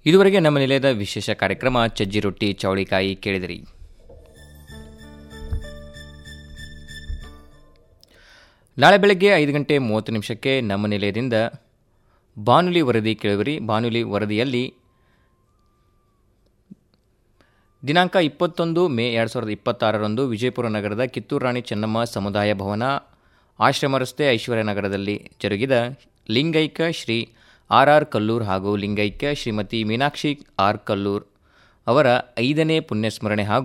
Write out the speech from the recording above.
ಇದುವರೆಗೆ ನಮ್ಮ ನಿಲಯದ ವಿಶೇಷ ಕಾರ್ಯಕ್ರಮ ಚಜ್ಜಿ ರೊಟ್ಟಿ ಚೌಳಿಕಾಯಿ ಕೇಳಿದಿರಿ ನಾಳೆ ಬೆಳಗ್ಗೆ ಐದು ಗಂಟೆ ಮೂವತ್ತು ನಿಮಿಷಕ್ಕೆ ನಮ್ಮ ನಿಲಯದಿಂದ ಬಾನುಲಿ ವರದಿ ಕೇಳುವಿರಿ ಬಾನುಲಿ ವರದಿಯಲ್ಲಿ ದಿನಾಂಕ ಇಪ್ಪತ್ತೊಂದು ಮೇ ಎರಡು ಸಾವಿರದ ಇಪ್ಪತ್ತಾರರಂದು ವಿಜಯಪುರ ನಗರದ ಕಿತ್ತೂರು ರಾಣಿ ಚೆನ್ನಮ್ಮ ಸಮುದಾಯ ಭವನ ಆಶ್ರಮ ರಸ್ತೆ ಐಶ್ವರ್ಯ ನಗರದಲ್ಲಿ ಜರುಗಿದ ಲಿಂಗೈಕ ಶ್ರೀ ಆರ್ ಆರ್ ಕಲ್ಲೂರ್ ಹಾಗೂ ಲಿಂಗೈಕ್ಯ ಶ್ರೀಮತಿ ಮೀನಾಕ್ಷಿ ಆರ್ ಕಲ್ಲೂರ್ ಅವರ ಐದನೇ ಪುಣ್ಯಸ್ಮರಣೆ ಹಾಗೂ